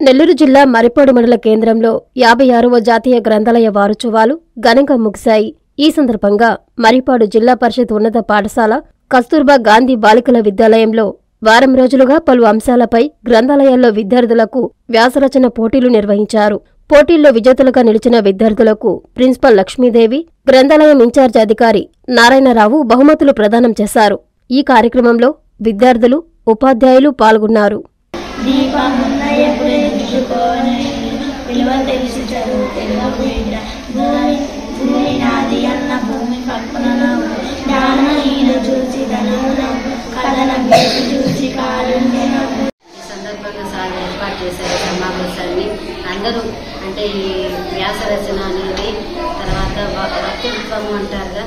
నెల్లూరు జిల్లా మరిపాడు మండల కేంద్రంలో యాభై ఆరవ జాతీయ గ్రంథాలయ వారోత్సవాలు ఘనంగా ముగిశాయి ఈ సందర్భంగా మరిపాడు జిల్లా పరిషత్ ఉన్నత పాఠశాల కస్తూర్బా గాంధీ బాలికల విద్యాలయంలో వారం రోజులుగా పలు అంశాలపై గ్రంథాలయాల్లో విద్యార్థులకు వ్యాసరచన పోటీలు నిర్వహించారు పోటీల్లో విజేతలుగా నిలిచిన విద్యార్థులకు ప్రిన్సిపల్ లక్ష్మీదేవి గ్రంథాలయం ఇన్ఛార్జ్ అధికారి నారాయణరావు బహుమతులు ప్రదానం చేశారు ఈ కార్యక్రమంలో విద్యార్థులు ఉపాధ్యాయులు పాల్గొన్నారు దీపమున్న ఎప్పుడు ఎదుర్కోని విలువ తెలిసి చదువు తెలుగు బిడ్డ భూమి భూమి నాది అన్న భూమి పక్కన జ్ఞానహీన చూసి ధనం కథనం చేసి చూసి కారుణ్యం ఈ సందర్భంగా సార్ ఏర్పాటు చేశారు సమావేశాన్ని అందరూ అంటే ఈ వ్యాస రచన అనేది తర్వాత వ- వక్తృత్వం అంటారు